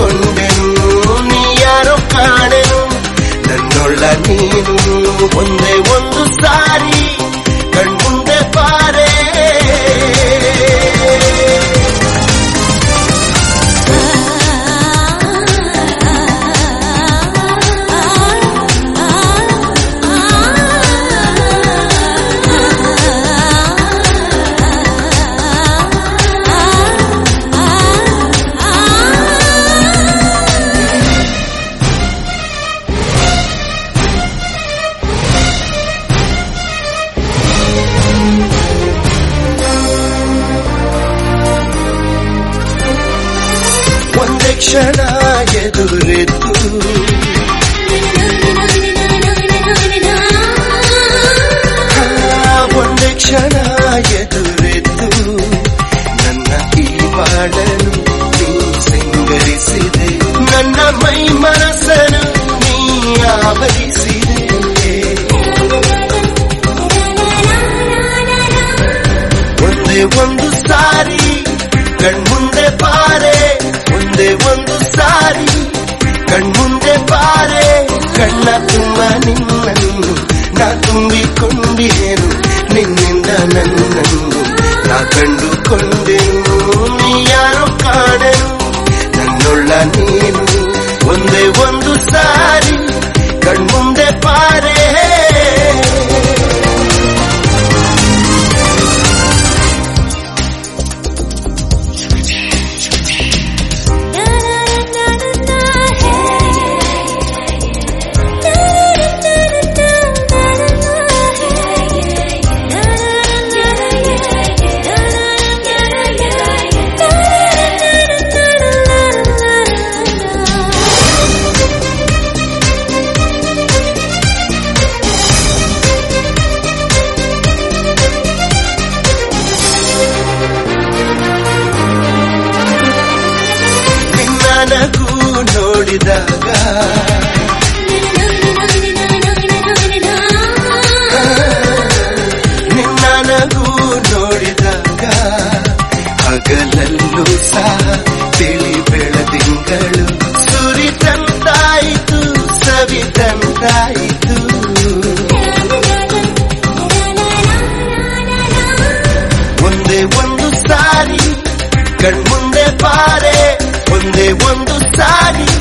ತುಂಬಿಕೊಂಡೆನು ನೀ ಯಾರೋ ಕಾಣೆನು ನನ್ನೊಳ್ಳ ನೀನು ಒಂದೇ ಒಂದು ಸಾರಿ ಕಣ್ಮುಂದೆ ಬಾರೆ ಒಂದೇ ಕ್ಷಣ ಎದುರೆದ್ದು ಆ ಒಂದೇ ಕ್ಷಣ ಎದುರೆದ್ದು ನನ್ನ ಈ ಬಾಳನು ನೀ ಸಿಂಗರಿಸಿದೆ ನನ್ನ ಮೈ ಮನಸ್ಸನು ನೀ ಆವರಿಸಿದೆ ಒಂದೇ ಒಂದು ಸಾರಿ ಕಣ್ಮುಂದೆ ಬಾರೆ ಒಂದೇ ಒಂದು ಸಾರಿ ಕಣ್ಮುಂದೆ ಬಾರೆ ಕಣ್ಣ ತುಂಬ ನಿನ್ನನ್ನು ನಾ ತುಂಬಿಕೊಂಡಿಯೇನು ನಿನ್ನಿಂದ ನನ್ನನ್ನು ನಾ ಕಂಡುಕೊಂಡೆನು ನೀ ಯಾರೋ ಕಾಣೆನು ನನ್ನೊಳ್ಳ ನೀನು ಒಂದೇ ಒಂದು ಸಾರಿ ಕಣ್ಮುಂದೆ ಬಾರೆ ನಿನ್ನ ನಗು ನೋಡಿದಾಗ ನಿನ್ನ ನಗು ನೋಡಿದಾಗ ಹಗಲಲ್ಲೂ ಸಹ ತಿಳಿ ಬೆಳದಿಂಗಳು ಸುರಿತಂತಾಯಿತು ಸವಿತಂತಾಯಿತು ಒಂದೇ ಒಂದು ಸಾರಿ ಕಣ್ಮುಂದೆ ಬಾರೆ ಒಂದೇ ಒಂದು ಸಾರಿ